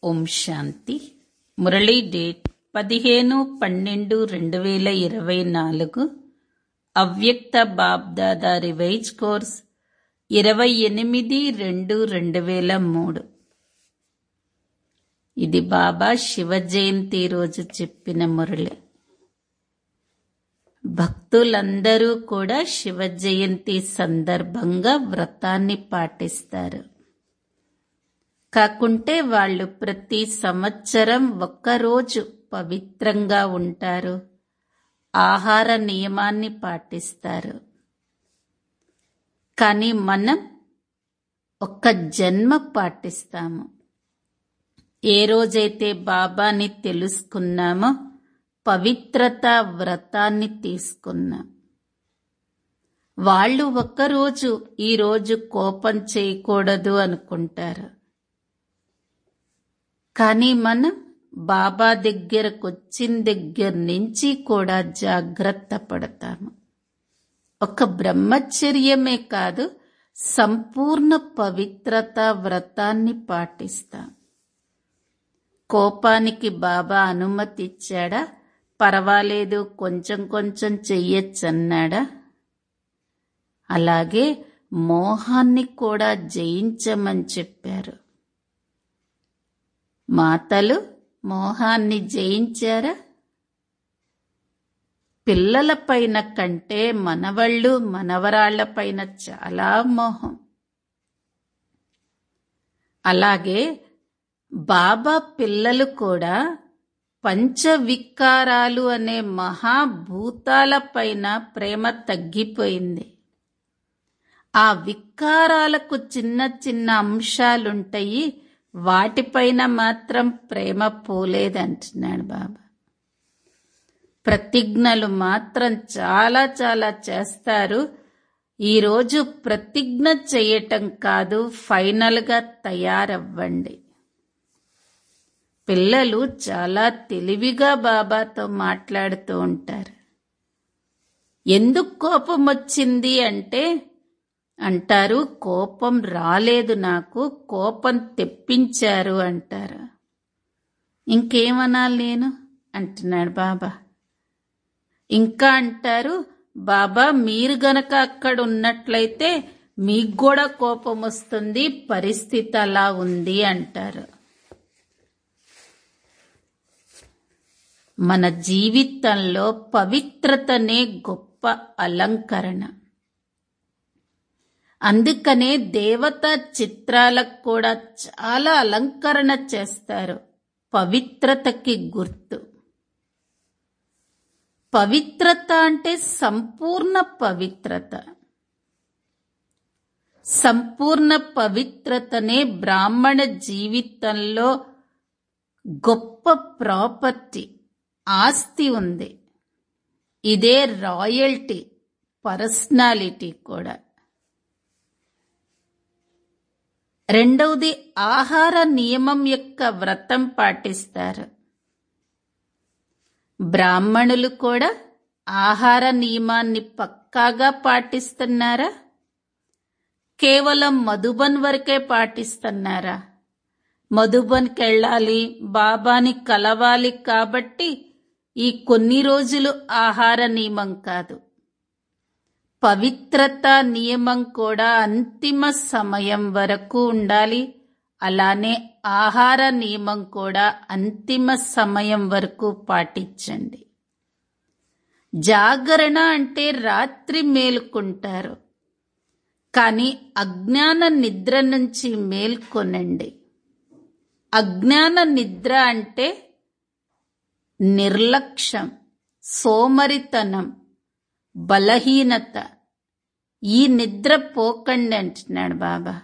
ఓం శాంతి Murali date పదిహేను పన్నెండు రెండు వేల ఇరవై నాలుగు అవ్యక్త బాబ్దాదా రివైజ్ కోర్స్ ఇరవై ఎనిమిది రెండు రెండు వేల మూడు ఇది బాబా శివ జయంతి రోజు చెప్పిన మురళి భక్తులందరూ కూడా శివ జయంతి సందర్భంగా వ్రతాన్ని పాటిస్తారు కాకుంటే వాళ్ళు ప్రతి సంవత్సరం ఒక్కరోజు పవిత్రంగా ఉంటారు ఆహార నియమాన్ని పాటిస్తారు కానీ మనం ఒక్క జన్మ పాటిస్తాము ఏ రోజైతే బాబాని తెలుసుకున్నామో పవిత్రత వ్రతాన్ని తీసుకున్నాం వాళ్ళు ఒక్కరోజు ఈరోజు కోపం చేయకూడదు అనుకుంటారు కానీ మనం బాబా దగ్గరకు వచ్చిన దగ్గర నుంచి కూడా జాగ్రత్త పడతాము ఒక బ్రహ్మచర్యమే కాదు సంపూర్ణ పవిత్రత వ్రతాన్ని పాటిస్తాం కోపానికి బాబా అనుమతి ఇచ్చాడా పర్వాలేదు కొంచెం కొంచెం చెయ్యొచ్చన్నాడా అలాగే మోహాన్ని కూడా జయించమని చెప్పారు మాతలు మోహాన్ని జయించారా పిల్లల పైన కంటే మనవళ్ళు మనవరాళ్ల పైన చాలా మోహం అలాగే బాబా పిల్లలు కూడా పంచవికారాలు అనే మహాభూతాల పైన ప్రేమ తగ్గిపోయింది ఆ వికారాలకు చిన్న చిన్న అంశాలుంటాయి వాటిపైన మాత్రం ప్రేమ పోలేదంటున్నాడు బాబా ప్రతిజ్ఞలు మాత్రం చాలా చాలా చేస్తారు ఈరోజు ప్రతిజ్ఞ చేయటం కాదు ఫైనల్గా తయారవ్వండి పిల్లలు చాలా తెలివిగా బాబాతో మాట్లాడుతూ ఉంటారు ఎందుకు కోపం వచ్చింది అంటే అంటారు కోపం రాలేదు నాకు కోపం తెప్పించారు అంటారు ఇంకేమనాలి నేను అంటున్నాడు బాబా ఇంకా అంటారు బాబా మీరు గనక అక్కడ ఉన్నట్లయితే మీకు కూడా కోపం వస్తుంది పరిస్థితి అలా ఉంది అంటారు మన జీవితంలో పవిత్రతనే గొప్ప అలంకరణ అందుకనే దేవత చిత్రాలకు కూడా చాలా అలంకరణ చేస్తారు పవిత్రతకి గుర్తు పవిత్రత అంటే సంపూర్ణ పవిత్రత సంపూర్ణ పవిత్రతనే బ్రాహ్మణ జీవితంలో గొప్ప ప్రాపర్టీ ఆస్తి ఉంది ఇదే రాయల్టీ పర్సనాలిటీ కూడా రెండవది ఆహార నియమం యొక్క వ్రతం పాటిస్తారు బ్రాహ్మణులు కూడా ఆహార నియమాన్ని పక్కాగా పాటిస్తున్నారా కేవలం మధుబన్ వరకే పాటిస్తున్నారా మధుబన్కి వెళ్ళాలి బాబాని కలవాలి కాబట్టి ఈ కొన్ని రోజులు ఆహార నియమం కాదు పవిత్రత నియమం కూడా అంతిమ సమయం వరకు ఉండాలి అలానే ఆహార నియమం కూడా అంతిమ సమయం వరకు పాటించండి జాగరణ అంటే రాత్రి మేలుకుంటారు కానీ అజ్ఞాన నిద్ర నుంచి మేల్కొనండి అజ్ఞాన నిద్ర అంటే నిర్లక్ష్యం సోమరితనం బలహీనత ఈ నిద్ర పోకండి అంటున్నాడు బాబా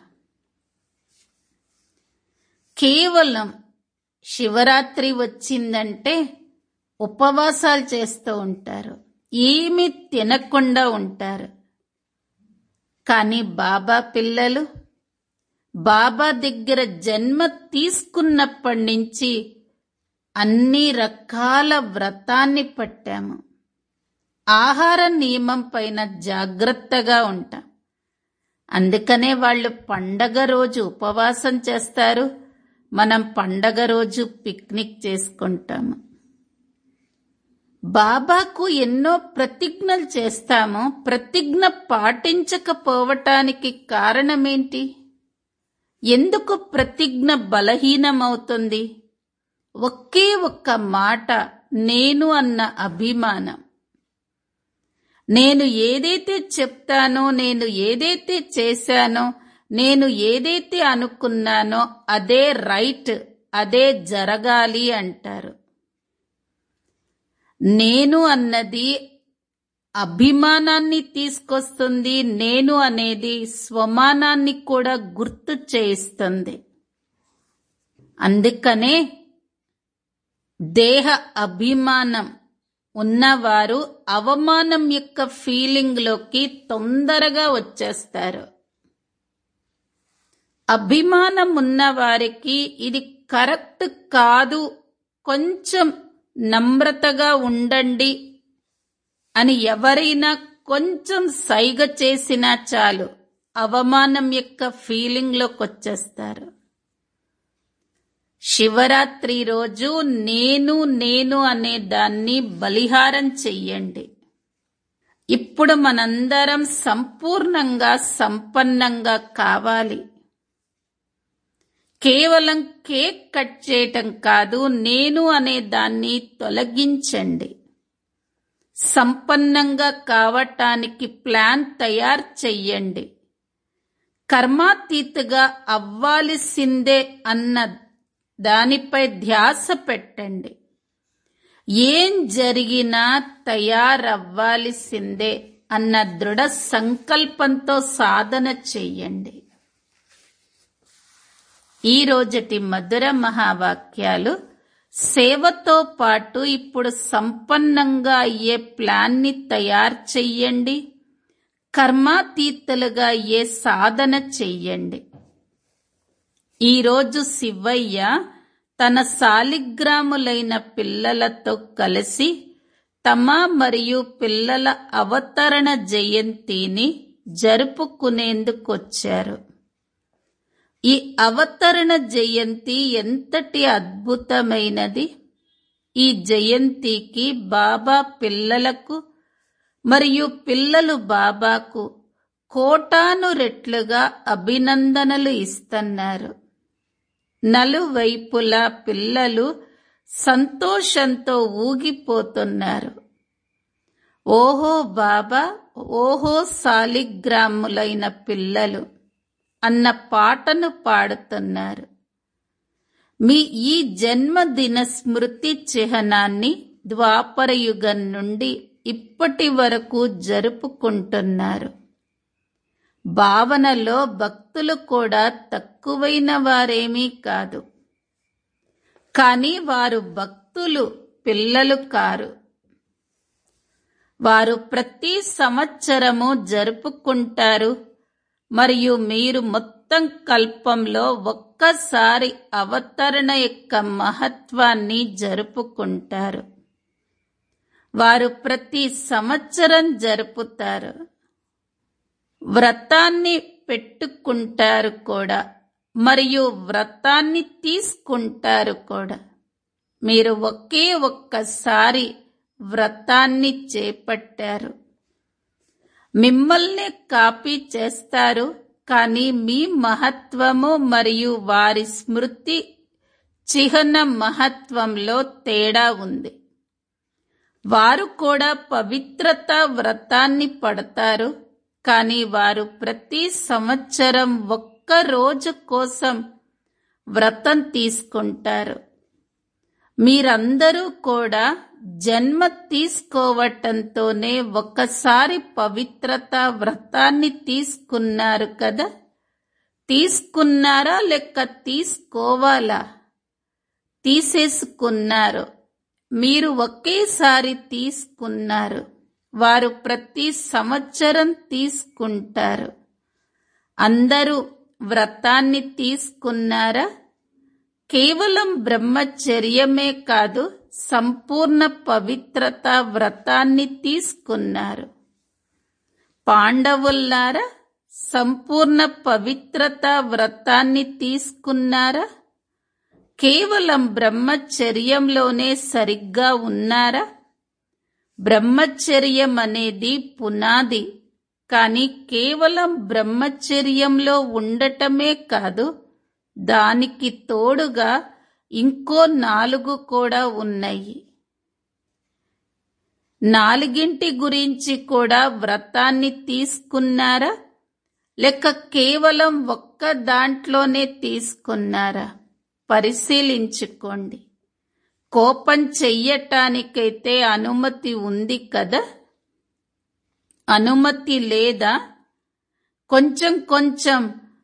కేవలం శివరాత్రి వచ్చిందంటే ఉపవాసాలు చేస్తూ ఉంటారు ఏమి తినకుండా ఉంటారు కానీ బాబా పిల్లలు బాబా దగ్గర జన్మ తీసుకున్నప్పటి నుంచి అన్ని రకాల వ్రతాన్ని పట్టాము ఆహార నియమం పైన జాగ్రత్తగా ఉంటాం అందుకనే వాళ్ళు పండగ రోజు ఉపవాసం చేస్తారు మనం పండగ రోజు పిక్నిక్ చేసుకుంటాము బాబాకు ఎన్నో ప్రతిజ్ఞలు చేస్తాము ప్రతిజ్ఞ పాటించకపోవటానికి కారణమేంటి ఎందుకు ప్రతిజ్ఞ బలహీనమవుతుంది ఒకే ఒక్క మాట నేను అన్న అభిమానం నేను ఏదైతే చెప్తానో నేను ఏదైతే చేశానో నేను ఏదైతే అనుకున్నానో అదే రైట్ అదే జరగాలి అంటారు నేను అన్నది అభిమానాన్ని తీసుకొస్తుంది నేను అనేది స్వమానాన్ని కూడా గుర్తు చేయిస్తుంది అందుకనే దేహ అభిమానం ఉన్నవారు అవమానం యొక్క ఫీలింగ్ లోకి తొందరగా వచ్చేస్తారు అభిమానం ఉన్న వారికి ఇది కరెక్ట్ కాదు కొంచెం నమ్రతగా ఉండండి అని ఎవరైనా కొంచెం సైగ చేసినా చాలు అవమానం యొక్క ఫీలింగ్ లోకి వచ్చేస్తారు శివరాత్రి రోజు నేను నేను అనే దాన్ని బలిహారం చెయ్యండి ఇప్పుడు మనందరం సంపూర్ణంగా సంపన్నంగా కావాలి కేవలం కేక్ కట్ చేయటం కాదు నేను అనే దాన్ని తొలగించండి సంపన్నంగా కావటానికి ప్లాన్ తయారు చెయ్యండి కర్మాతీతగా అవ్వాల్సిందే అన్న దానిపై ధ్యాస పెట్టండి ఏం జరిగినా తయారవ్వాల్సిందే అన్న దృఢ సంకల్పంతో సాధన చెయ్యండి ఈ రోజటి మధుర మహావాక్యాలు సేవతో పాటు ఇప్పుడు సంపన్నంగా అయ్యే ప్లాన్ని తయారు చెయ్యండి కర్మాతీతలుగా అయ్యే సాధన చెయ్యండి ఈరోజు శివయ్య తన సాలిగ్రాములైన పిల్లలతో కలిసి తమ మరియు పిల్లల అవతరణ జయంతిని జరుపుకునేందుకొచ్చారు ఈ అవతరణ జయంతి ఎంతటి అద్భుతమైనది ఈ జయంతికి బాబా పిల్లలకు మరియు పిల్లలు బాబాకు కోటాను రెట్లుగా అభినందనలు ఇస్తున్నారు నలువైపులా పిల్లలు సంతోషంతో ఊగిపోతున్నారు ఓహో బాబా ఓహో సాలిగ్రాములైన పిల్లలు అన్న పాటను పాడుతున్నారు మీ ఈ జన్మదిన స్మృతి చిహ్నాన్ని ద్వాపరయుగం నుండి ఇప్పటి వరకు జరుపుకుంటున్నారు భావనలో భక్తులు కూడా తక్కువైన వారేమీ కాదు కానీ వారు భక్తులు పిల్లలు కారు వారు ప్రతి సంవత్సరము జరుపుకుంటారు మరియు మీరు మొత్తం కల్పంలో ఒక్కసారి అవతరణ యొక్క మహత్వాన్ని జరుపుకుంటారు వారు ప్రతి సంవత్సరం జరుపుతారు వ్రతాన్ని పెట్టుకుంటారు కూడా మరియు వ్రతాన్ని తీసుకుంటారు కూడా మీరు ఒకే ఒక్కసారి వ్రతాన్ని చేపట్టారు మిమ్మల్ని కాపీ చేస్తారు కానీ మీ మహత్వము మరియు వారి స్మృతి చిహ్న మహత్వంలో తేడా ఉంది వారు కూడా పవిత్రత వ్రతాన్ని పడతారు కానీ వారు ప్రతి సంవత్సరం ఒక్క రోజు కోసం వ్రతం తీసుకుంటారు మీరందరూ కూడా జన్మ తీసుకోవటంతోనే ఒక్కసారి పవిత్రత వ్రతాన్ని తీసుకున్నారు కదా తీసుకున్నారా లేక తీసుకోవాలా తీసేసుకున్నారు మీరు ఒకేసారి తీసుకున్నారు వారు ప్రతి సంవత్సరం తీసుకుంటారు అందరూ వ్రతాన్ని తీసుకున్నారా కేవలం బ్రహ్మచర్యమే కాదు సంపూర్ణ పవిత్రత వ్రతాన్ని తీసుకున్నారు పాండవుల్లారా సంపూర్ణ పవిత్రత వ్రతాన్ని తీసుకున్నారా కేవలం బ్రహ్మచర్యంలోనే సరిగ్గా ఉన్నారా బ్రహ్మచర్యం అనేది పునాది కానీ కేవలం బ్రహ్మచర్యంలో ఉండటమే కాదు దానికి తోడుగా ఇంకో నాలుగు కూడా ఉన్నాయి నాలుగింటి గురించి కూడా వ్రతాన్ని తీసుకున్నారా లేక కేవలం ఒక్క దాంట్లోనే తీసుకున్నారా పరిశీలించుకోండి కోపం చెయ్యటానికైతే అనుమతి ఉంది కదా అనుమతి లేదా కొంచెం కొంచెం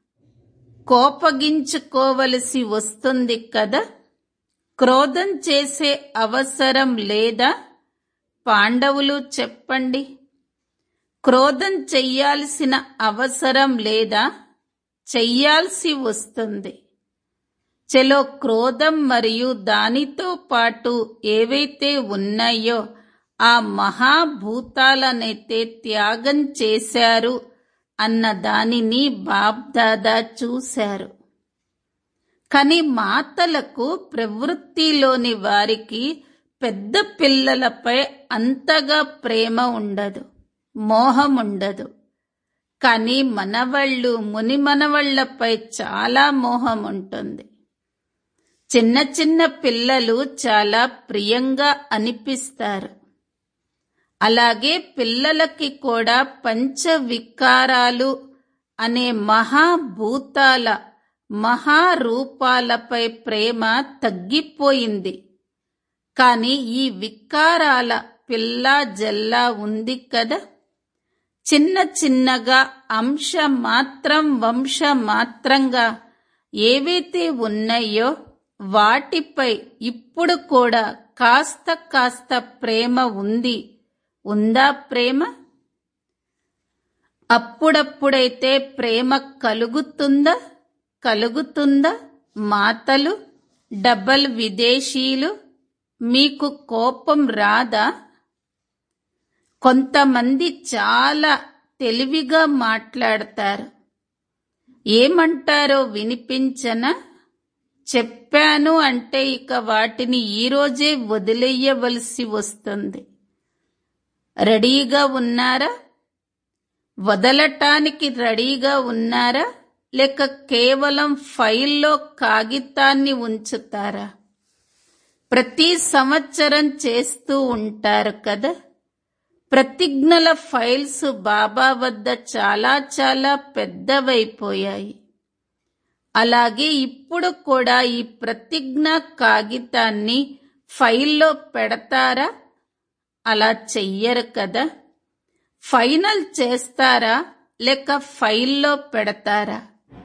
కోపగించుకోవలసి వస్తుంది కదా క్రోధం చేసే అవసరం లేదా పాండవులు చెప్పండి క్రోధం చెయ్యాల్సిన అవసరం లేదా చెయ్యాల్సి వస్తుంది చెలో క్రోధం మరియు దానితో పాటు ఏవైతే ఉన్నాయో ఆ మహాభూతాలనైతే త్యాగం చేశారు అన్న దానిని బాబ్దాదా చూశారు కాని మాతలకు ప్రవృత్తిలోని వారికి పెద్ద పిల్లలపై అంతగా ప్రేమ ఉండదు మోహం ఉండదు కానీ మనవళ్ళు ముని మనవళ్లపై చాలా మోహం ఉంటుంది చిన్న చిన్న పిల్లలు చాలా ప్రియంగా అనిపిస్తారు అలాగే పిల్లలకి కూడా పంచ వికారాలు అనే మహాభూతాల మహారూపాలపై ప్రేమ తగ్గిపోయింది కాని ఈ వికారాల పిల్ల జల్లా ఉంది కదా చిన్న చిన్నగా అంశ మాత్రం వంశ మాత్రంగా ఏవైతే ఉన్నాయో వాటిపై ఇప్పుడు కూడా కాస్త కాస్త ప్రేమ ఉంది ఉందా ప్రేమ అప్పుడప్పుడైతే ప్రేమ కలుగుతుందా కలుగుతుందా మాతలు డబల్ విదేశీయులు మీకు కోపం రాదా కొంతమంది చాలా తెలివిగా మాట్లాడతారు ఏమంటారో వినిపించనా చెప్పాను అంటే ఇక వాటిని ఈరోజే వదిలేయవలసి వస్తుంది రెడీగా ఉన్నారా వదలటానికి రెడీగా ఉన్నారా లేక కేవలం ఫైల్లో కాగితాన్ని ఉంచుతారా ప్రతి సంవత్సరం చేస్తూ ఉంటారు కదా ప్రతిజ్ఞల ఫైల్స్ బాబా వద్ద చాలా చాలా పెద్దవైపోయాయి అలాగే ఇప్పుడు కూడా ఈ ప్రతిజ్ఞ కాగితాన్ని ఫైల్లో పెడతారా అలా చెయ్యరు కదా ఫైనల్ చేస్తారా లేక ఫైల్లో పెడతారా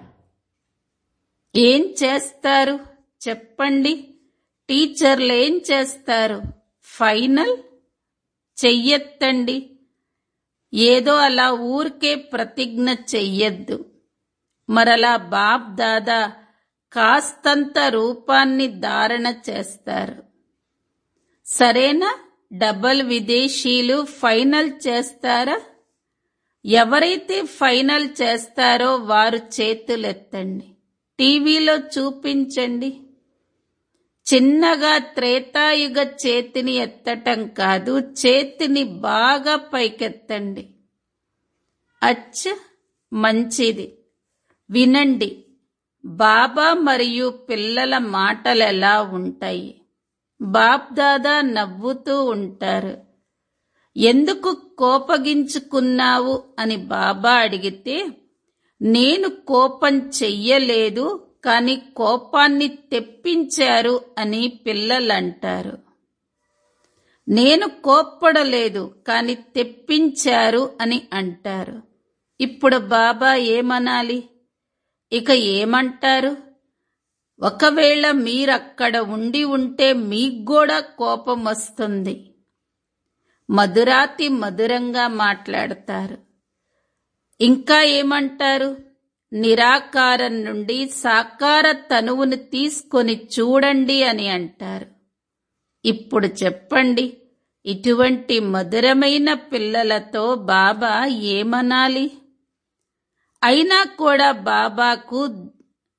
ఏం చేస్తారు చెప్పండి టీచర్లు ఏం చేస్తారు ఫైనల్ చెయ్యొద్దండి ఏదో అలా ఊరికే ప్రతిజ్ఞ చెయ్యొద్దు మరలా బాప్ దాదా కాస్తంత రూపాన్ని ధారణ చేస్తారు సరేనా డబల్ విదేశీయులు ఫైనల్ చేస్తారా ఎవరైతే ఫైనల్ చేస్తారో వారు చేతులెత్తండి టీవీలో చూపించండి చిన్నగా త్రేతాయుగ చేతిని ఎత్తటం కాదు చేతిని బాగా పైకెత్తండి అచ్చ మంచిది వినండి బాబా మరియు పిల్లల మాటలు ఎలా ఉంటాయి బాప్ దాదా నవ్వుతూ ఉంటారు ఎందుకు కోపగించుకున్నావు అని బాబా అడిగితే నేను కోపం చెయ్యలేదు కాని కోపాన్ని తెప్పించారు అని పిల్లలంటారు నేను కోప్పడలేదు కాని తెప్పించారు అని అంటారు ఇప్పుడు బాబా ఏమనాలి ఇక ఏమంటారు ఒకవేళ మీరక్కడ ఉండి ఉంటే మీకు కూడా కోపం వస్తుంది మధురాతి మధురంగా మాట్లాడతారు ఇంకా ఏమంటారు నిరాకారం నుండి సాకార తనువును తీసుకొని చూడండి అని అంటారు ఇప్పుడు చెప్పండి ఇటువంటి మధురమైన పిల్లలతో బాబా ఏమనాలి అయినా కూడా బాబాకు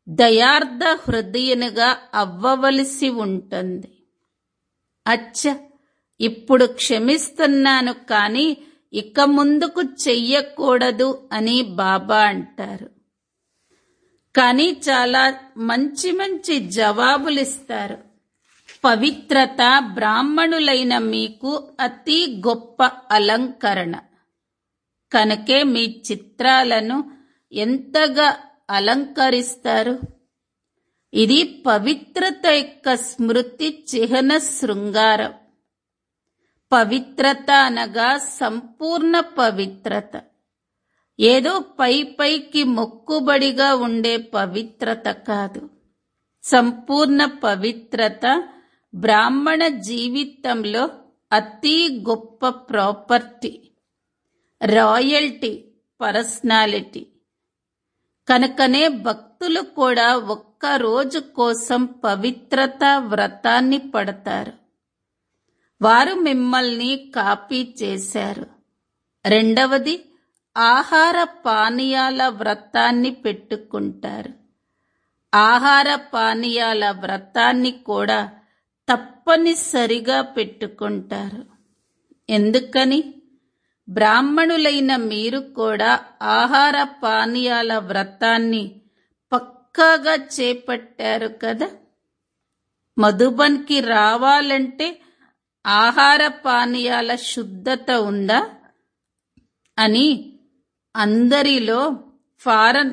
దయార్థ హృదయనుగా అవ్వవలసి ఉంటుంది అచ్చ ఇప్పుడు క్షమిస్తున్నాను కానీ ఇక ముందుకు చెయ్యకూడదు అని బాబా అంటారు కానీ చాలా మంచి మంచి జవాబులిస్తారు పవిత్రత బ్రాహ్మణులైన మీకు అతి గొప్ప అలంకరణ కనుకే మీ చిత్రాలను ఎంతగా అలంకరిస్తారు ఇది పవిత్రత యొక్క స్మృతి చిహ్న శృంగారం పవిత్రత అనగా సంపూర్ణ పవిత్రత ఏదో పై పైకి మొక్కుబడిగా ఉండే పవిత్రత కాదు సంపూర్ణ పవిత్రత బ్రాహ్మణ జీవితంలో అతి గొప్ప ప్రాపర్టీ రాయల్టీ పర్సనాలిటీ కనుకనే భక్తులు కూడా ఒక్క రోజు కోసం పవిత్రత వ్రతాన్ని పడతారు వారు మిమ్మల్ని కాపీ చేశారు రెండవది ఆహార పానీయాల వ్రతాన్ని పెట్టుకుంటారు ఆహార పానీయాల వ్రతాన్ని కూడా తప్పనిసరిగా పెట్టుకుంటారు ఎందుకని బ్రాహ్మణులైన మీరు కూడా ఆహార పానీయాల వ్రతాన్ని పక్కాగా చేపట్టారు కదా మధుబన్కి రావాలంటే ఆహార పానీయాల శుద్ధత ఉందా అని అందరిలో ఫారం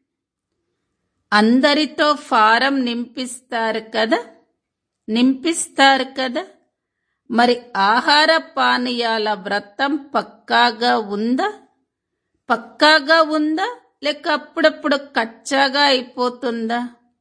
అందరితో ఫారం నింపిస్తారు కదా నింపిస్తారు కదా మరి ఆహార పానీయాల వ్రతం పక్కాగా ఉందా పక్కాగా ఉందా లేక అప్పుడప్పుడు కచ్చాగా అయిపోతుందా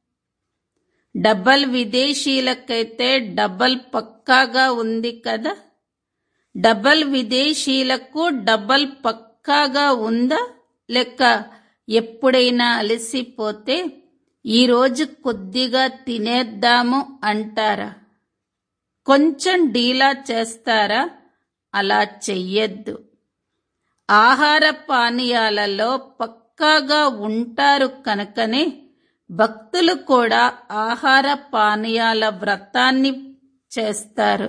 డబల్ విదేశీలకైతే డబల్ పక్కాగా ఉంది కదా డబల్ విదేశీలకు డబల్ పక్కాగా ఉందా లేక ఎప్పుడైనా అలసిపోతే ఈరోజు కొద్దిగా తినేద్దాము అంటారా కొంచెం డీలా చేస్తారా అలా చెయ్యొద్దు ఆహార పానీయాలలో పక్కాగా ఉంటారు కనుకనే భక్తులు కూడా ఆహార పానీయాల వ్రతాన్ని చేస్తారు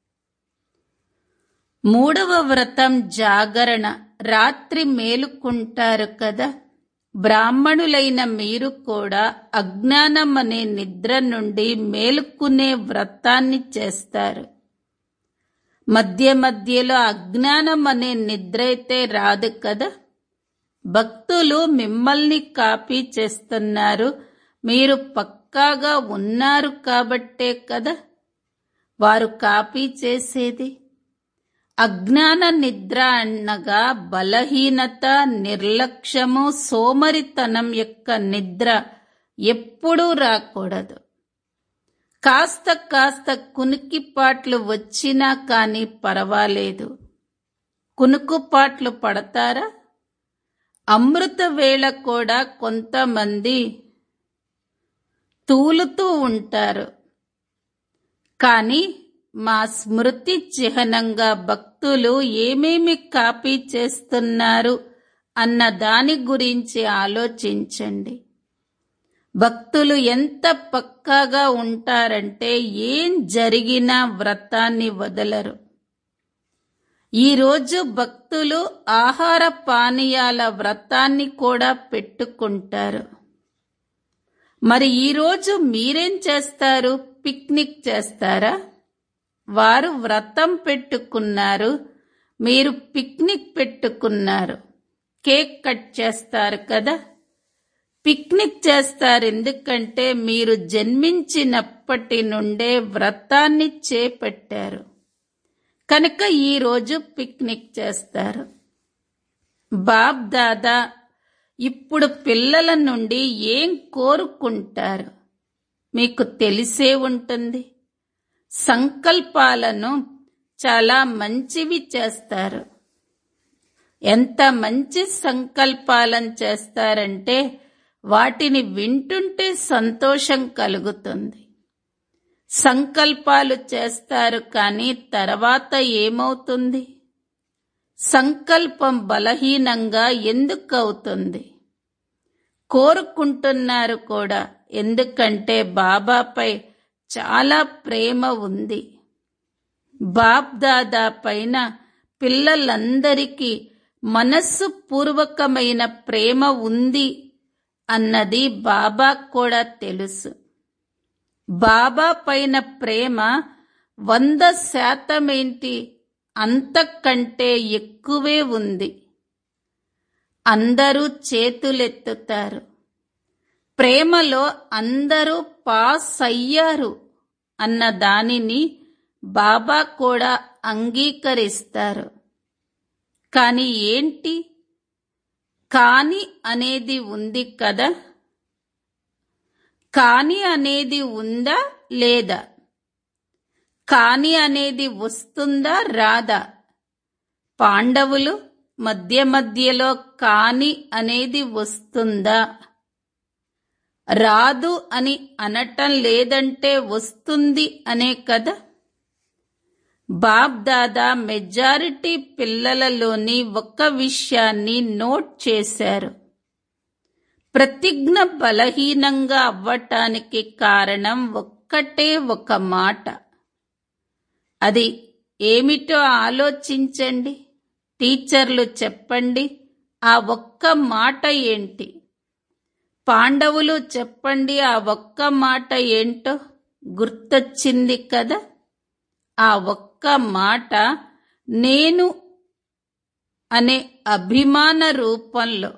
మూడవ వ్రతం జాగరణ రాత్రి మేలుకుంటారు కదా బ్రాహ్మణులైన మీరు కూడా అజ్ఞానం అనే నిద్ర నుండి మేలుకునే వ్రతాన్ని చేస్తారు మధ్య మధ్యలో అజ్ఞానం అనే నిద్ర అయితే రాదు కదా భక్తులు మిమ్మల్ని కాపీ చేస్తున్నారు మీరు పక్కాగా ఉన్నారు కాబట్టే కదా వారు కాపీ చేసేది అజ్ఞాన నిద్ర అనగా బలహీనత నిర్లక్ష్యము సోమరితనం యొక్క నిద్ర ఎప్పుడూ రాకూడదు కాస్త కాస్త కునికిపాట్లు వచ్చినా కానీ పర్వాలేదు కునుకుపాట్లు పడతారా అమృత వేళ కూడా కొంతమంది తూలుతూ ఉంటారు కానీ మా స్మృతి చిహ్నంగా భక్తులు ఏమేమి కాపీ చేస్తున్నారు అన్న దాని గురించి ఆలోచించండి భక్తులు ఎంత పక్కాగా ఉంటారంటే ఏం జరిగినా వ్రతాన్ని వదలరు ఈరోజు భక్తులు ఆహార పానీయాల వ్రతాన్ని కూడా పెట్టుకుంటారు మరి ఈరోజు మీరేం చేస్తారు పిక్నిక్ చేస్తారా వారు వ్రతం పెట్టుకున్నారు మీరు పిక్నిక్ పెట్టుకున్నారు కేక్ కట్ చేస్తారు కదా పిక్నిక్ చేస్తారు ఎందుకంటే మీరు జన్మించినప్పటి నుండే వ్రతాన్ని చేపట్టారు కనుక ఈరోజు పిక్నిక్ చేస్తారు బాబ్ దాదా ఇప్పుడు పిల్లల నుండి ఏం కోరుకుంటారు మీకు తెలిసే ఉంటుంది సంకల్పాలను చాలా మంచివి చేస్తారు ఎంత మంచి సంకల్పాలను చేస్తారంటే వాటిని వింటుంటే సంతోషం కలుగుతుంది సంకల్పాలు చేస్తారు కానీ తర్వాత ఏమవుతుంది సంకల్పం బలహీనంగా ఎందుకు అవుతుంది కోరుకుంటున్నారు కూడా ఎందుకంటే బాబాపై చాలా ప్రేమ ఉంది బాప్ దాదా పైన పిల్లలందరికీ మనస్సు పూర్వకమైన ప్రేమ ఉంది అన్నది బాబా కూడా తెలుసు బాబా పైన ప్రేమ వంద శాతమేంటి అంతకంటే ఎక్కువే ఉంది అందరూ చేతులెత్తుతారు ప్రేమలో అందరూ పాస్ అయ్యారు అన్న దానిని బాబా కూడా అంగీకరిస్తారు కాని ఏంటి కాని అనేది ఉంది కదా కాని అనేది ఉందా లేదా కాని అనేది వస్తుందా రాదా పాండవులు మధ్య మధ్యలో కాని అనేది వస్తుందా రాదు అని అనటం లేదంటే వస్తుంది అనే కదా బాప్ దాదా మెజారిటీ పిల్లలలోని ఒక్క విషయాన్ని నోట్ చేశారు ప్రతిజ్ఞ బలహీనంగా అవ్వటానికి కారణం ఒక్కటే ఒక మాట అది ఏమిటో ఆలోచించండి టీచర్లు చెప్పండి ఆ ఒక్క మాట ఏంటి పాండవులు చెప్పండి ఆ ఒక్క మాట ఏంటో గుర్తొచ్చింది కదా ఆ ఒక్క మాట నేను అనే అభిమాన రూపంలో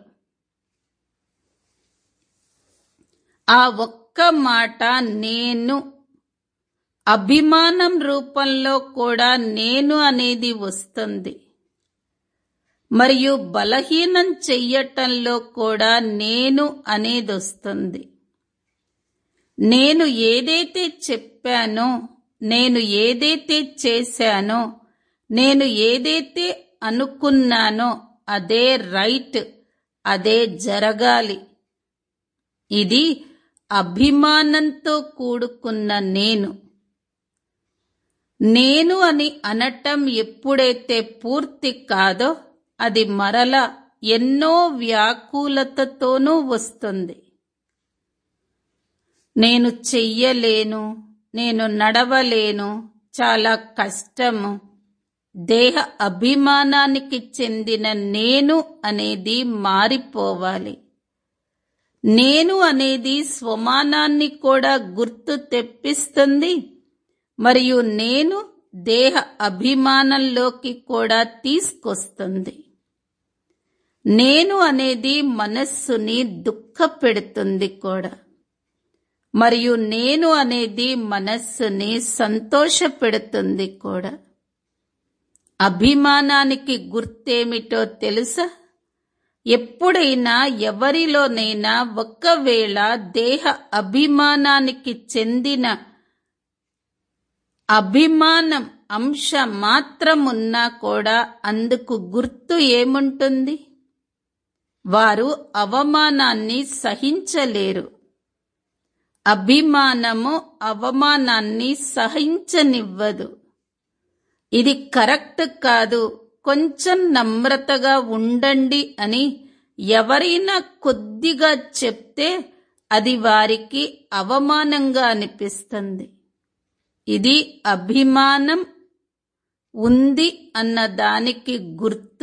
ఆ ఒక్క మాట నేను అభిమానం రూపంలో కూడా నేను అనేది వస్తుంది మరియు బలహీనం చెయ్యటంలో కూడా నేను అనేది వస్తుంది నేను ఏదైతే చెప్పానో నేను ఏదైతే చేశానో నేను ఏదైతే అనుకున్నానో అదే రైట్ అదే జరగాలి ఇది అభిమానంతో కూడుకున్న నేను నేను అని అనటం ఎప్పుడైతే పూర్తి కాదో అది మరల ఎన్నో వ్యాకులతతోనూ వస్తుంది నేను చెయ్యలేను నేను నడవలేను చాలా కష్టము దేహ అభిమానానికి చెందిన నేను అనేది మారిపోవాలి నేను అనేది స్వమానాన్ని కూడా గుర్తు తెప్పిస్తుంది మరియు నేను దేహ అభిమానంలోకి కూడా తీసుకొస్తుంది నేను అనేది మనస్సుని దుఃఖపెడుతుంది కూడా మరియు నేను అనేది మనస్సుని సంతోషపెడుతుంది కూడా అభిమానానికి గుర్తేమిటో తెలుసా ఎప్పుడైనా ఎవరిలోనైనా ఒక్కవేళ దేహ అభిమానానికి చెందిన అభిమానం అంశ మాత్రమున్నా కూడా అందుకు గుర్తు ఏముంటుంది వారు అవమానాన్ని సహించలేరు అభిమానము అవమానాన్ని సహించనివ్వదు ఇది కరెక్ట్ కాదు కొంచెం నమ్రతగా ఉండండి అని ఎవరైనా కొద్దిగా చెప్తే అది వారికి అవమానంగా అనిపిస్తుంది ఇది అభిమానం ఉంది అన్న దానికి గుర్తు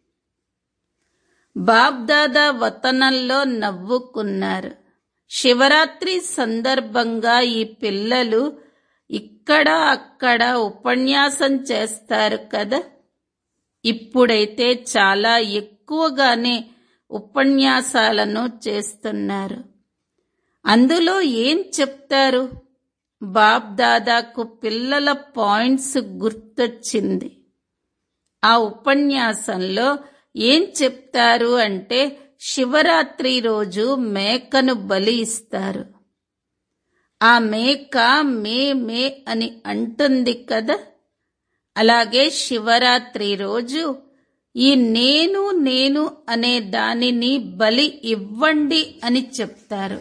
బాబ్దాదా వతనంలో నవ్వుకున్నారు శివరాత్రి సందర్భంగా ఈ పిల్లలు ఇక్కడ అక్కడ ఉపన్యాసం చేస్తారు కదా ఇప్పుడైతే చాలా ఎక్కువగానే ఉపన్యాసాలను చేస్తున్నారు అందులో ఏం చెప్తారు బాప్ దాదాకు పిల్లల పాయింట్స్ గుర్తొచ్చింది ఆ ఉపన్యాసంలో ఏం చెప్తారు అంటే శివరాత్రి రోజు మేకను బలి ఇస్తారు ఆ మేక మే మే అని అంటుంది కదా అలాగే శివరాత్రి రోజు ఈ నేను నేను అనే దానిని బలి ఇవ్వండి అని చెప్తారు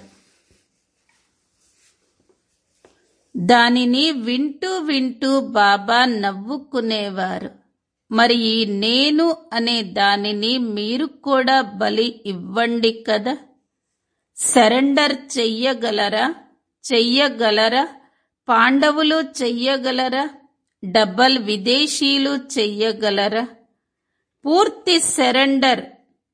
దానిని వింటూ వింటూ బాబా నవ్వుకునేవారు మరి ఈ నేను అనే దానిని మీరు కూడా బలి ఇవ్వండి కదా సరెండర్ చెయ్యగలరా చెయ్యగలరా పాండవులు చెయ్యగలరా డబల్ విదేశీయులు చెయ్యగలరా పూర్తి సరెండర్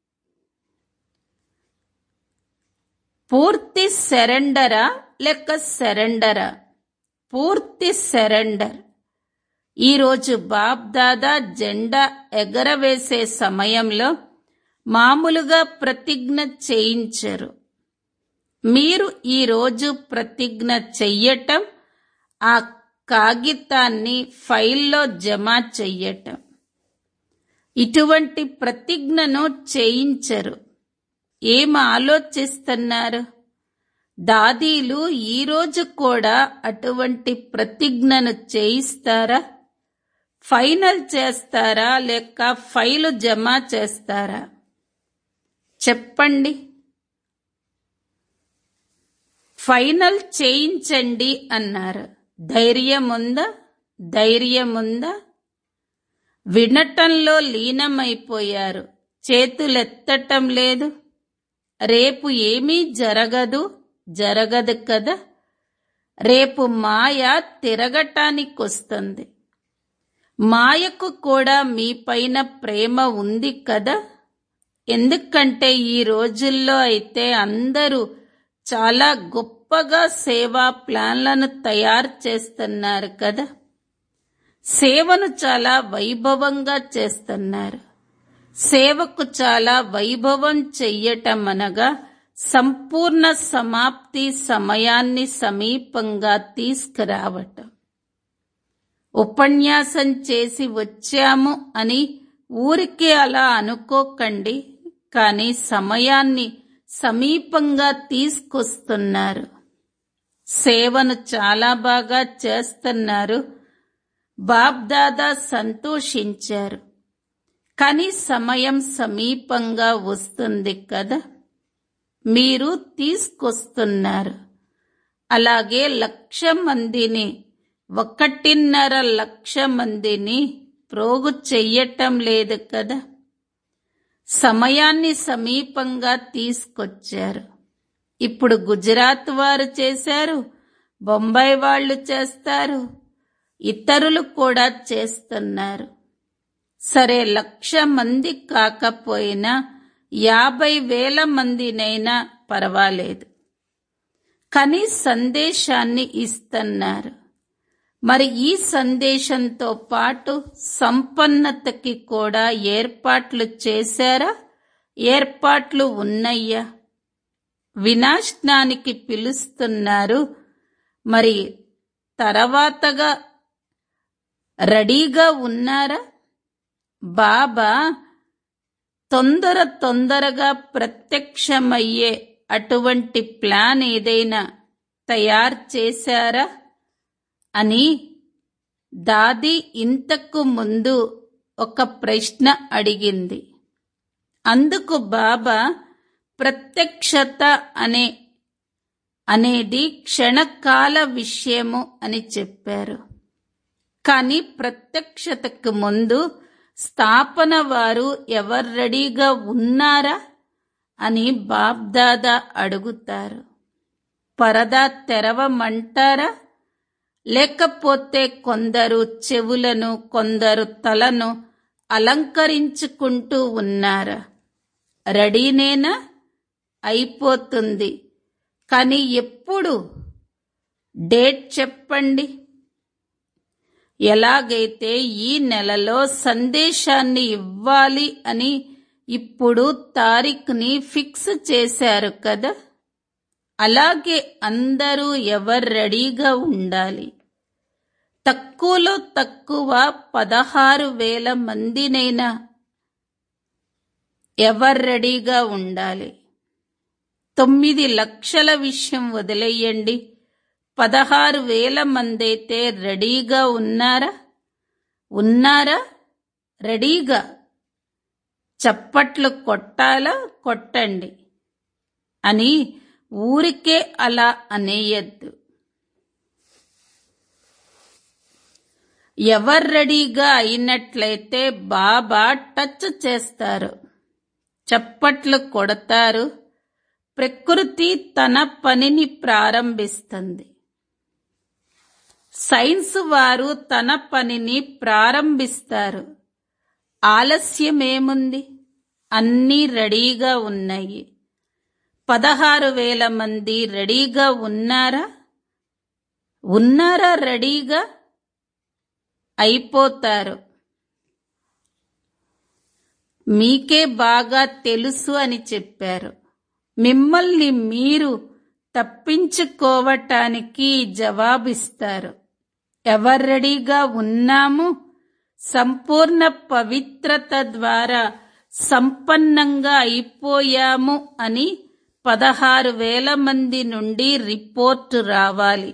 పూర్తి సరెండరా లేక సరెండరా పూర్తి సరెండర్ ఈరోజు బాబ్ దాదా జెండా ఎగరవేసే సమయంలో మామూలుగా ప్రతిజ్ఞ చేయించరు మీరు ఈరోజు ప్రతిజ్ఞ చెయ్యటం ఆ కాగితాన్ని ఫైల్లో జమ చెయ్యటం ఇటువంటి ప్రతిజ్ఞను చేయించరు ఏం ఆలోచిస్తున్నారు దాదీలు ఈరోజు కూడా అటువంటి ప్రతిజ్ఞను చేయిస్తారా ఫైనల్ చేస్తారా లేక ఫైలు జమ చేస్తారా చెప్పండి ఫైనల్ చేయించండి అన్నారు ధైర్యం ఉందా ధైర్యం ఉందా వినటంలో లీనమైపోయారు చేతులెత్తటం లేదు రేపు ఏమీ జరగదు జరగదు కదా రేపు మాయ తిరగటానికొస్తుంది మాయకు కూడా మీపైన ప్రేమ ఉంది కదా ఎందుకంటే ఈ రోజుల్లో అయితే అందరూ చాలా గొప్పగా సేవా ప్లాన్లను తయారు చేస్తున్నారు కదా సేవను చాలా వైభవంగా చేస్తున్నారు సేవకు చాలా వైభవం చెయ్యటం అనగా సంపూర్ణ సమాప్తి సమయాన్ని సమీపంగా తీసుకురావటం ఉపన్యాసం చేసి వచ్చాము అని ఊరికే అలా అనుకోకండి కానీ సమయాన్ని సమీపంగా తీసుకొస్తున్నారు సేవను చాలా బాగా చేస్తున్నారు బాబ్దాదా సంతోషించారు కానీ సమయం సమీపంగా వస్తుంది కదా మీరు తీసుకొస్తున్నారు అలాగే లక్ష మందిని ఒకటిన్నర లక్ష మందిని ప్రోగు చెయ్యటం లేదు కదా సమయాన్ని సమీపంగా తీసుకొచ్చారు ఇప్పుడు గుజరాత్ వారు చేశారు బొంబాయి వాళ్ళు చేస్తారు ఇతరులు కూడా చేస్తున్నారు సరే లక్ష మంది కాకపోయినా యాభై వేల మందినైనా పర్వాలేదు కానీ సందేశాన్ని ఇస్తున్నారు మరి ఈ సందేశంతో పాటు సంపన్నతకి కూడా ఏర్పాట్లు చేశారా ఏర్పాట్లు ఉన్నయ్యా వినాశనానికి పిలుస్తున్నారు మరి తర్వాతగా రెడీగా ఉన్నారా బాబా తొందర తొందరగా ప్రత్యక్షమయ్యే అటువంటి ప్లాన్ ఏదైనా తయారు చేశారా అని దాది ఇంతకు ముందు ఒక ప్రశ్న అడిగింది అందుకు బాబా ప్రత్యక్షత అనే అనేది క్షణకాల విషయము అని చెప్పారు కానీ ప్రత్యక్షతకు ముందు స్థాపన వారు ఎవరు రెడీగా ఉన్నారా అని బాబ్దాదా అడుగుతారు పరదా తెరవమంటారా లేకపోతే కొందరు చెవులను కొందరు తలను అలంకరించుకుంటూ ఉన్నారా రెడీనేనా అయిపోతుంది కానీ ఎప్పుడు డేట్ చెప్పండి ఎలాగైతే ఈ నెలలో సందేశాన్ని ఇవ్వాలి అని ఇప్పుడు తారీఖుని ఫిక్స్ చేశారు కదా అలాగే అందరూ ఎవరు రెడీగా ఉండాలి తక్కువలో తక్కువ పదహారు వేల మందినైనా ఎవరు రెడీగా ఉండాలి తొమ్మిది లక్షల విషయం వదిలేయండి పదహారు వేల మంది అయితే రెడీగా ఉన్నారా ఉన్నారా రెడీగా చప్పట్లు కొట్టాలా కొట్టండి అని ఊరికే అలా అనేయద్దు ఎవరు రెడీగా అయినట్లయితే బాబా టచ్ చేస్తారు చప్పట్లు కొడతారు ప్రకృతి తన పనిని ప్రారంభిస్తుంది సైన్స్ వారు తన పనిని ప్రారంభిస్తారు ఆలస్యమేముంది అన్నీ రెడీగా ఉన్నాయి పదహారు వేల మంది రెడీగా ఉన్నారా ఉన్నారా రెడీగా అయిపోతారు మీకే బాగా తెలుసు అని చెప్పారు మిమ్మల్ని మీరు తప్పించుకోవటానికి జవాబిస్తారు ఎవరు రెడీగా ఉన్నాము సంపూర్ణ పవిత్రత ద్వారా సంపన్నంగా అయిపోయాము అని పదహారు వేల మంది నుండి రిపోర్టు రావాలి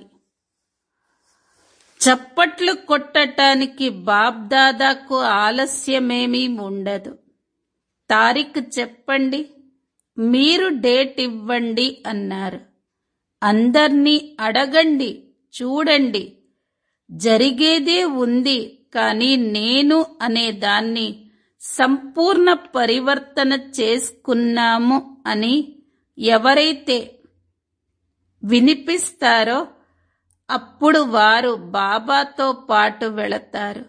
చప్పట్లు కొట్టటానికి బాబ్దాదాకు ఆలస్యమేమీ ఉండదు తారీఖు చెప్పండి మీరు డేట్ ఇవ్వండి అన్నారు అందర్నీ అడగండి చూడండి జరిగేదే ఉంది కానీ నేను అనే దాన్ని సంపూర్ణ పరివర్తన చేసుకున్నాము అని ఎవరైతే వినిపిస్తారో అప్పుడు వారు బాబాతో పాటు వెళతారు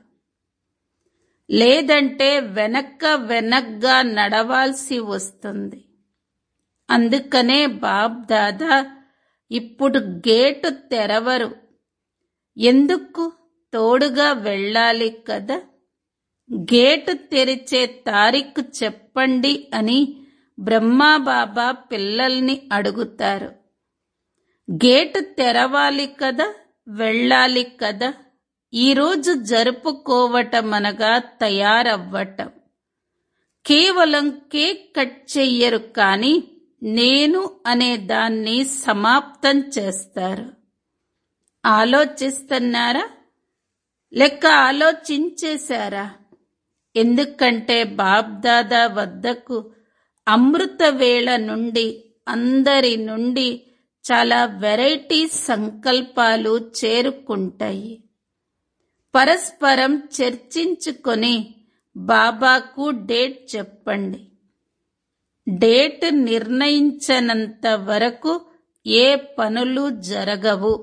లేదంటే వెనక్క వెనక్గా నడవాల్సి వస్తుంది అందుకనే బాబ్ దాదా ఇప్పుడు గేటు తెరవరు ఎందుకు తోడుగా వెళ్ళాలి కదా గేటు తెరిచే తారీఖు చెప్పండి అని బ్రహ్మాబాబా పిల్లల్ని అడుగుతారు గేటు తెరవాలి కదా వెళ్ళాలి కదా ఈరోజు జరుపుకోవటం అనగా తయారవ్వటం కేవలం కేక్ కట్ చెయ్యరు కానీ నేను అనే దాన్ని సమాప్తం చేస్తారు ఆలోచిస్తున్నారా లెక్క ఆలోచించేశారా ఎందుకంటే బాబ్దాదా వద్దకు అమృత వేళ నుండి అందరి నుండి చాలా వెరైటీ సంకల్పాలు చేరుకుంటాయి పరస్పరం చర్చించుకొని బాబాకు డేట్ చెప్పండి డేట్ నిర్ణయించనంత వరకు ఏ పనులు జరగవు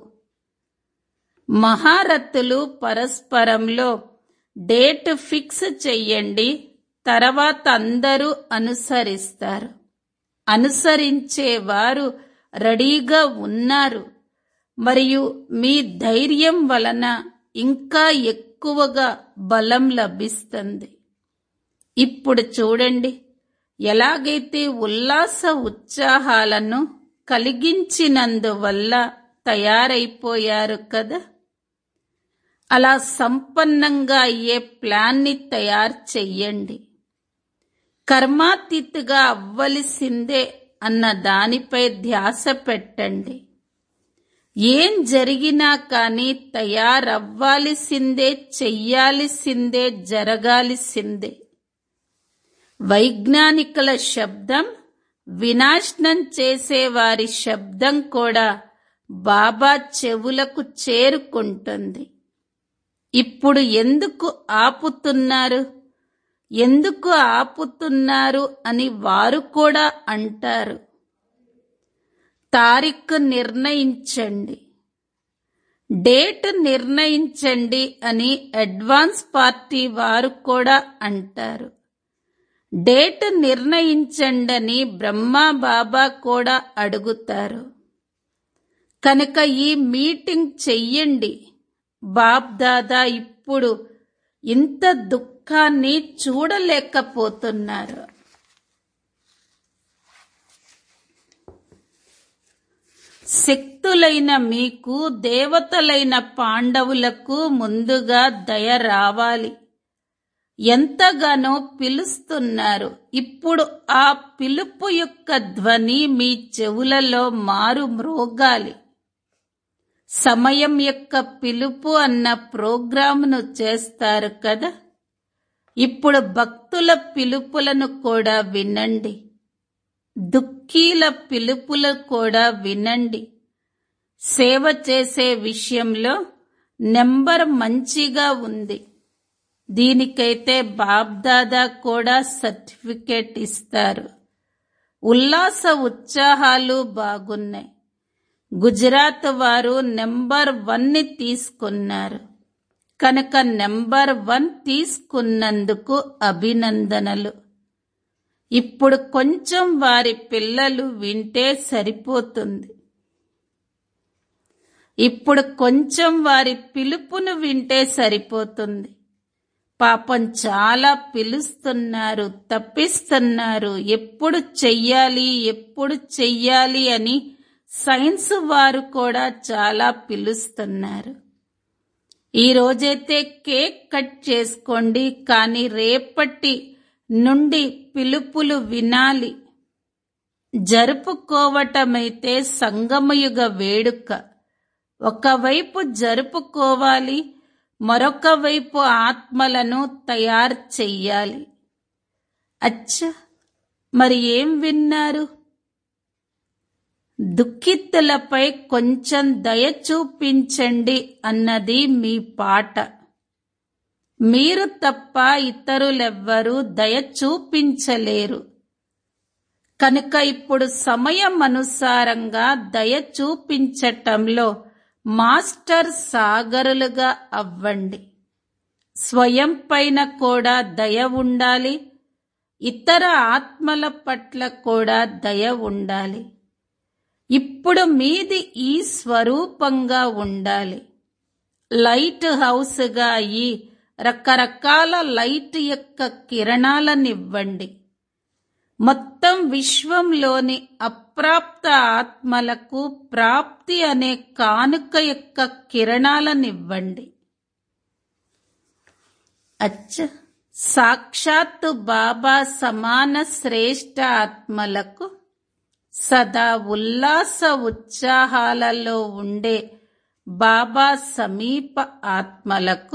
మహారథులు పరస్పరంలో డేట్ ఫిక్స్ చెయ్యండి తర్వాత అందరూ అనుసరిస్తారు అనుసరించేవారు రెడీగా ఉన్నారు మరియు మీ ధైర్యం వలన ఇంకా ఎక్కువగా బలం లభిస్తుంది ఇప్పుడు చూడండి ఎలాగైతే ఉల్లాస ఉత్సాహాలను కలిగించినందువల్ల తయారైపోయారు కదా అలా సంపన్నంగా అయ్యే ప్లాన్ని తయారు చెయ్యండి కర్మాతీతుగా అవ్వలసిందే అన్న దానిపై ధ్యాస పెట్టండి ఏం జరిగినా కానీ తయారవ్వాల్సిందే చెయ్యాల్సిందే జరగాల్సిందే వైజ్ఞానికుల శబ్దం వినాశనం చేసేవారి శబ్దం కూడా బాబా చెవులకు చేరుకుంటుంది ఇప్పుడు ఎందుకు ఆపుతున్నారు ఎందుకు ఆపుతున్నారు అని వారు కూడా అంటారు తారీఖు నిర్ణయించండి డేట్ నిర్ణయించండి అని అడ్వాన్స్ పార్టీ వారు కూడా అంటారు డేట్ నిర్ణయించండి అని బ్రహ్మా బాబా కూడా అడుగుతారు కనుక ఈ మీటింగ్ చెయ్యండి బాబ్ దాదా ఇప్పుడు ఇంత దుఃఖాన్ని చూడలేకపోతున్నారు శక్తులైన మీకు దేవతలైన పాండవులకు ముందుగా దయ రావాలి ఎంతగానో పిలుస్తున్నారు ఇప్పుడు ఆ పిలుపు యొక్క ధ్వని మీ చెవులలో మారు మ్రోగాలి సమయం యొక్క పిలుపు అన్న ప్రోగ్రామును చేస్తారు కదా ఇప్పుడు భక్తుల పిలుపులను కూడా వినండి దుఃఖీల పిలుపులు కూడా వినండి సేవ చేసే విషయంలో నెంబర్ మంచిగా ఉంది దీనికైతే బాబ్దాదా కూడా సర్టిఫికేట్ ఇస్తారు ఉల్లాస ఉత్సాహాలు బాగున్నాయి గుజరాత్ వారు నెంబర్ వన్ ని తీసుకున్నారు కనుక నెంబర్ వన్ తీసుకున్నందుకు అభినందనలు ఇప్పుడు కొంచెం వారి పిల్లలు వింటే సరిపోతుంది ఇప్పుడు కొంచెం వారి పిలుపును వింటే సరిపోతుంది పాపం చాలా పిలుస్తున్నారు తప్పిస్తున్నారు ఎప్పుడు చెయ్యాలి ఎప్పుడు చెయ్యాలి అని సైన్స్ వారు కూడా చాలా పిలుస్తున్నారు ఈ రోజైతే కేక్ కట్ చేసుకోండి కానీ రేపటి నుండి పిలుపులు వినాలి జరుపుకోవటమైతే సంగమయుగ వేడుక ఒకవైపు జరుపుకోవాలి మరొక వైపు ఆత్మలను తయారు చెయ్యాలి అచ్చ మరి ఏం విన్నారు దుఃఖితులపై కొంచెం దయ చూపించండి అన్నది మీ పాట మీరు తప్ప ఇతరులెవ్వరూ దయ చూపించలేరు కనుక ఇప్పుడు సమయం అనుసారంగా దయ చూపించటంలో మాస్టర్ సాగరులుగా అవ్వండి స్వయం పైన కూడా దయ ఉండాలి ఇతర ఆత్మల పట్ల కూడా దయ ఉండాలి ఇప్పుడు మీది ఈ స్వరూపంగా ఉండాలి లైట్ హౌస్గా అయ్యి రకరకాల లైట్ యొక్క కిరణాలనివ్వండి మొత్తం విశ్వంలోని అప్రాప్త ఆత్మలకు ప్రాప్తి అనే కానుక యొక్క కిరణాలనివ్వండి అచ్చ సాక్షాత్తు బాబా సమాన శ్రేష్ఠ ఆత్మలకు సదా ఉల్లాస ఉత్సాహాలలో ఉండే బాబా సమీప ఆత్మలకు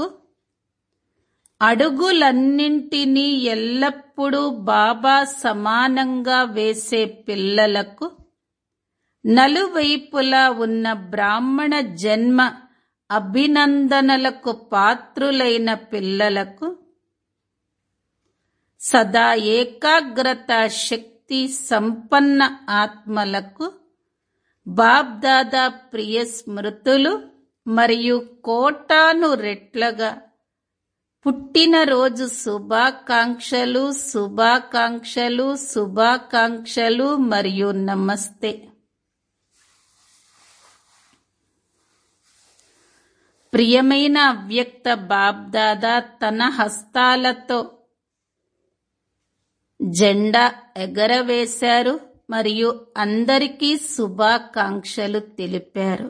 అడుగులన్నింటినీ ఎల్లప్పుడూ బాబా సమానంగా వేసే పిల్లలకు నలువైపులా ఉన్న బ్రాహ్మణ జన్మ అభినందనలకు పాత్రులైన పిల్లలకు సదా ఏకాగ్రత శక్తి సంపన్న ఆత్మలకు బాబ్దాదా ప్రియ స్మృతులు మరియు కోటాను రెట్లగా పుట్టినరోజు శుభాకాంక్షలు శుభాకాంక్షలు శుభాకాంక్షలు మరియు నమస్తే ప్రియమైన అవ్యక్త బాబ్దాదా తన హస్తాలతో జెండా ఎగరవేశారు మరియు అందరికీ శుభాకాంక్షలు తెలిపారు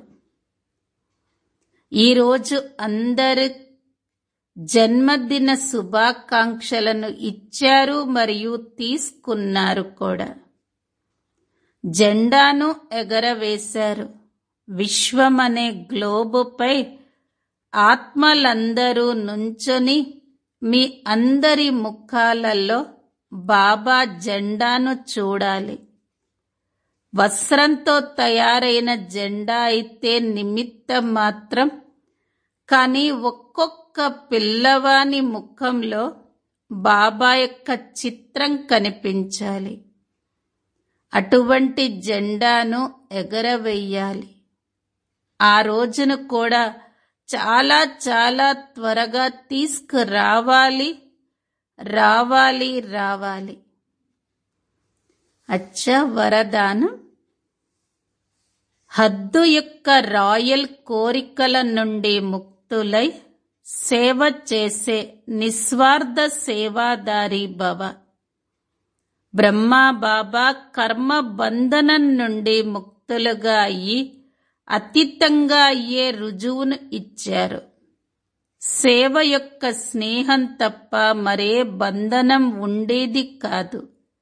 ఈరోజు అందరి జన్మదిన శుభాకాంక్షలను ఇచ్చారు మరియు తీసుకున్నారు కూడా జెండాను ఎగరవేశారు విశ్వమనే గ్లోబుపై ఆత్మలందరూ నుంచొని మీ అందరి ముఖాలలో బాబా జెండాను చూడాలి వస్త్రంతో తయారైన జెండా అయితే నిమిత్తం మాత్రం కానీ ఒక్కొక్క పిల్లవాని ముఖంలో బాబా యొక్క చిత్రం కనిపించాలి అటువంటి జెండాను ఎగరవేయాలి ఆ రోజును కూడా చాలా చాలా త్వరగా తీసుకురావాలి రావాలి రావాలి అచ్చ వరదానం హద్దు యొక్క రాయల్ కోరికల నుండి ముక్తులై సేవ చేసే నిస్వార్థ సేవాదారి భవ బ్రహ్మా బాబా కర్మ బంధనం నుండి ముక్తులుగా అయ్యి అతీతంగా అయ్యే రుజువును ఇచ్చారు సేవ యొక్క స్నేహం తప్ప మరే బంధనం ఉండేది కాదు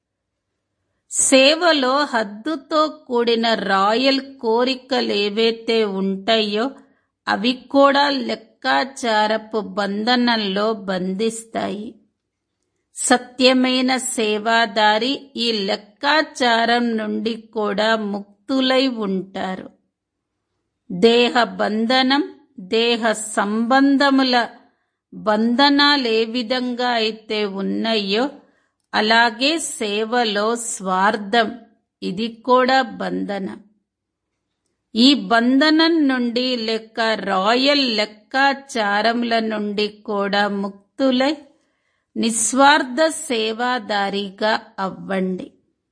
సేవలో హద్దుతో కూడిన రాయల్ కోరికలేవైతే ఉంటాయో అవి కూడా లెక్కాచారపు బంధనంలో బంధిస్తాయి సత్యమైన సేవాదారి ఈ లెక్కాచారం నుండి కూడా ముక్తులై ఉంటారు దేహ బంధనం దేహ సంబంధముల బంధనాలు ఏ విధంగా అయితే ఉన్నాయో అలాగే సేవలో స్వార్థం ఇది కూడా బంధనం ఈ బంధనం నుండి లెక్క రాయల్ లెక్కాచారముల నుండి కూడా ముక్తులై నిస్వార్థ సేవాదారిగా అవ్వండి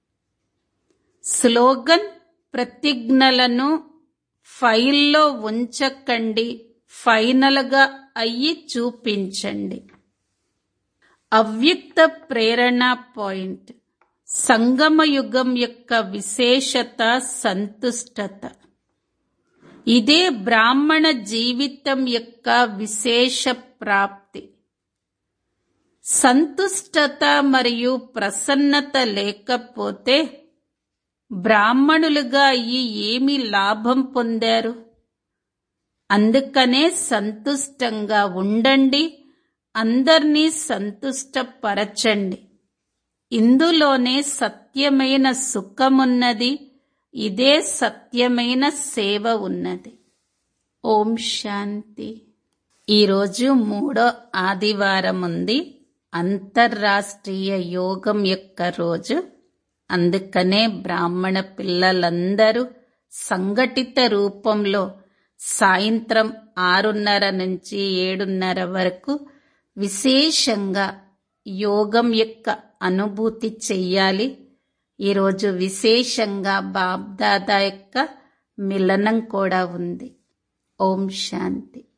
స్లోగన్ ప్రతిజ్ఞలను ఫైల్లో ఉంచకండి ఫైనల్గా అయ్యి చూపించండి అవ్యక్త ప్రేరణ పాయింట్ సంగమయుగం యొక్క విశేషత సంతుష్టత ఇదే బ్రాహ్మణ జీవితం యొక్క విశేష ప్రాప్తి సంతుష్టత మరియు ప్రసన్నత లేకపోతే బ్రాహ్మణులుగా అయ్యి ఏమి లాభం పొందారు అందుకనే సంతుష్టంగా ఉండండి అందర్నీ సంతుష్టపరచండి ఇందులోనే సత్యమైన సుఖమున్నది ఇదే సత్యమైన సేవ ఉన్నది ఓం శాంతి ఈరోజు మూడో ఆదివారం ఉంది అంతర్రాష్ట్రీయ యోగం యొక్క రోజు అందుకనే బ్రాహ్మణ పిల్లలందరూ సంఘటిత రూపంలో సాయంత్రం ఆరున్నర నుంచి ఏడున్నర వరకు విశేషంగా యోగం యొక్క అనుభూతి చెయ్యాలి ఈరోజు విశేషంగా బాబ్దాదా యొక్క మిలనం కూడా ఉంది ఓం శాంతి